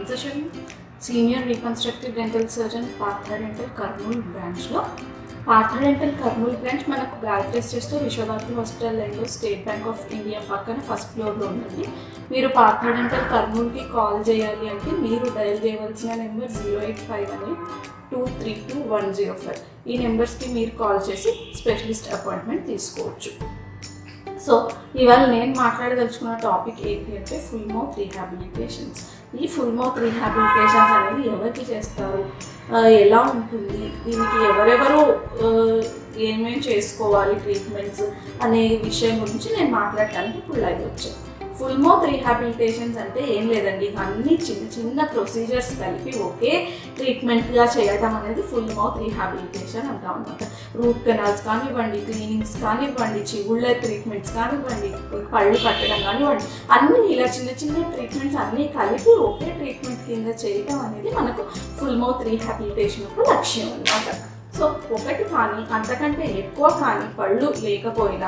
concession senior reconstructive dental surgeon Partha dental Kurnool బ్రాంచ్లో Partha dental Kurnool branch మనకు గాయత్రి స్టేట్స్లో విశ్వభారతి హాస్పిటల్ లైన్లో స్టేట్ బ్యాంక్ ఆఫ్ ఇండియా పక్కన ఫస్ట్ ఫ్లోర్లో ఉందండి మీరు పార్థ డెంటల్ కర్నూలుకి కాల్ చేయాలి అంటే మీరు డయల్ చేయవలసిన నెంబర్ జీరో ఎయిట్ ఫైవ్ అని two three two one zero five ఈ నెంబర్స్కి మీరు కాల్ చేసి స్పెషలిస్ట్ అపాయింట్మెంట్ తీసుకోవచ్చు సో ఇవాళ నేను మాట్లాడదలుచుకున్న టాపిక్ ఏంటి అంటే ఫుల్ మౌత్ రీహాబిలిటేషన్స్ ఈ ఫుల్ మౌత్ రీహాబిలిటేషన్స్ అనేది ఎవరికి చేస్తారు ఆ, ఎలా ఉంటుంది దీనికి ఎవరెవరు ఆ, ఏమేం చేసుకోవాలి ట్రీట్మెంట్స్ అనే విషయం గురించి నేను మాట్లాడటానికి ఇప్పుడు లైవ్ వచ్చాను ఫుల్ మౌత్ రీహాబిలిటేషన్స్ అంటే ఏం లేదండి అన్ని చిన్న చిన్న ప్రొసీజర్స్ కలిపి ఒకే ట్రీట్మెంట్గా చేయడం అనేది ఫుల్ మౌత్ రీహాబిలిటేషన్ అంటాం అనమాట రూట్ కెనాల్స్ కానివ్వండి క్లీనింగ్స్ కానివ్వండి చిగుళ్ళ ట్రీట్మెంట్స్ కానివ్వండి పళ్ళు కట్టడం కానివ్వండి అన్ని ఇలా చిన్న చిన్న ట్రీట్మెంట్స్ అన్నీ కలిపి ఒకే ట్రీట్మెంట్ కింద చేయటం అనేది మనకు ఫుల్ మౌత్ రీహాబిలిటేషన్ యొక్క లక్ష్యం అన్నమాట సో ఒకటి కానీ అంతకంటే ఎక్కువ కానీ పళ్ళు లేకపోయినా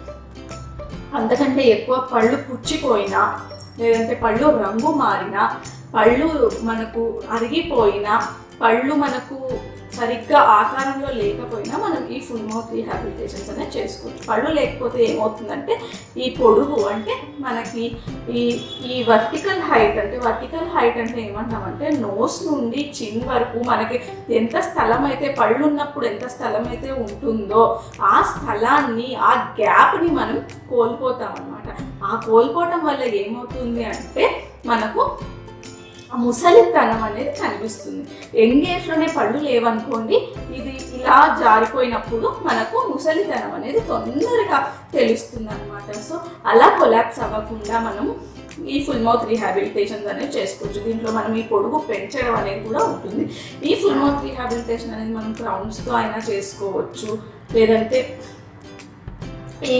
అంతకంటే ఎక్కువ పళ్ళు పుచ్చిపోయినా లేదంటే పళ్ళు రంగు మారినా పళ్ళు మనకు అరిగిపోయినా పళ్ళు మనకు సరిగ్గా ఆకారంలో లేకపోయినా మనం ఈ ఫుల్ మౌత్ రీహాబిలిటేషన్స్ అనేది చేసుకోవచ్చు పళ్ళు లేకపోతే ఏమవుతుందంటే ఈ పొడుగు అంటే మనకి ఈ ఈ వర్టికల్ హైట్ అంటే వర్టికల్ హైట్ అంటే ఏమంటామంటే నోస్ నుండి చిన్ వరకు మనకి ఎంత స్థలం అయితే పళ్ళు ఉన్నప్పుడు ఎంత స్థలం అయితే ఉంటుందో ఆ స్థలాన్ని ఆ గ్యాప్ని మనం కోల్పోతాం అనమాట ఆ కోల్పోవటం వల్ల ఏమవుతుంది అంటే మనకు ఆ ముసలితనం అనేది కనిపిస్తుంది యంగ్ ఏజ్లోనే పళ్ళు లేవనుకోండి ఇది ఇలా జారిపోయినప్పుడు మనకు ముసలితనం అనేది తొందరగా తెలుస్తుంది అనమాట సో అలా కొలాప్స్ అవ్వకుండా మనం ఈ ఫుల్ మౌత్ రీహాబిలిటేషన్స్ అనేది చేసుకోవచ్చు దీంట్లో మనం ఈ పొడుగు పెంచడం అనేది కూడా ఉంటుంది ఈ ఫుల్ మౌత్ రీహాబిలిటేషన్ అనేది మనం క్రౌన్స్తో అయినా చేసుకోవచ్చు లేదంటే ఈ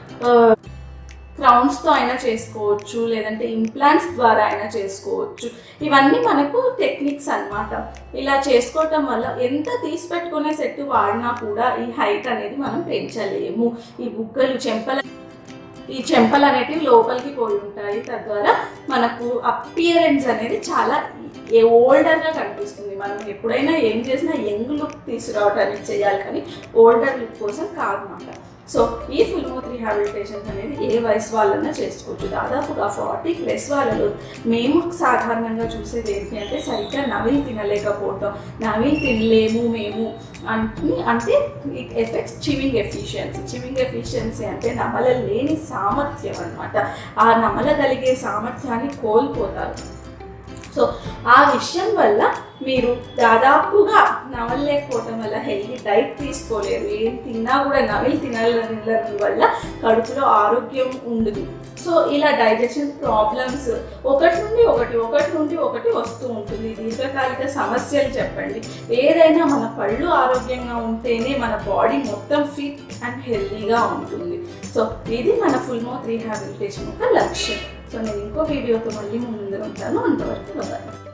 క్రౌన్స్తో అయినా చేసుకోవచ్చు లేదంటే ఇంప్లాంట్స్ ద్వారా అయినా చేసుకోవచ్చు ఇవన్నీ మనకు టెక్నిక్స్ అన్నమాట ఇలా చేసుకోవటం వల్ల ఎంత తీసి పెట్టుకునే సెట్ వాడినా కూడా ఈ హైట్ అనేది మనం పెంచలేము ఈ బుగ్గలు చెంపల ఈ చెంపలు అనేటివి లోపలికి పోయి ఉంటాయి తద్వారా మనకు అపియరెన్స్ అనేది చాలా ఓల్డర్గా కనిపిస్తుంది మనం ఎప్పుడైనా ఏం చేసినా యంగ్ లుక్ తీసుకురావడానికి చేయాలి కానీ ఓల్డర్ లుక్ కోసం కాదన్నమాట సో ఈ ఫుల్ మౌత్ రీహాబిలిటేషన్స్ అనేది ఏ వయసు వాళ్ళన్నా చేసుకోవచ్చు దాదాపుగా ఫార్టీ ప్లస్ వాళ్ళలో మేము సాధారణంగా చూసేది ఏంటి అంటే సరిగ్గా నవిల్ తినలేకపోవటం నవిల్ తినలేము మేము అంటే అంటే it effects chewing efficiency chewing efficiency అంటే నమల లేని సామర్థ్యం అనమాట ఆ నమలగలిగే సామర్థ్యాన్ని కోల్పోతారు సో ఆ విషయం వల్ల మీరు దాదాపుగా నవలలేకపోవటం వల్ల హెల్తీ డైట్ తీసుకోలేరు ఏం తిన్నా కూడా నవిలి తినడం వల్ల కడుపులో ఆరోగ్యం ఉండదు సో ఇలా డైజెషన్ ప్రాబ్లమ్స్ ఒకటి నుండి ఒకటి ఒకటి నుండి ఒకటి వస్తూ ఉంటుంది దీర్ఘకాలిక సమస్యలు చెప్పండి ఏదైనా మన పళ్ళు ఆరోగ్యంగా ఉంటేనే మన బాడీ మొత్తం ఫిట్ అండ్ హెల్తీగా ఉంటుంది సో ఇది మన ఫుల్ మౌత్ రీహాబిలిటేషన్ యొక్క లక్ష్యం సో నేను ఇంకో వీడియోతో మళ్ళీ ముందు ఉంటాను అంతవరకు బాయ్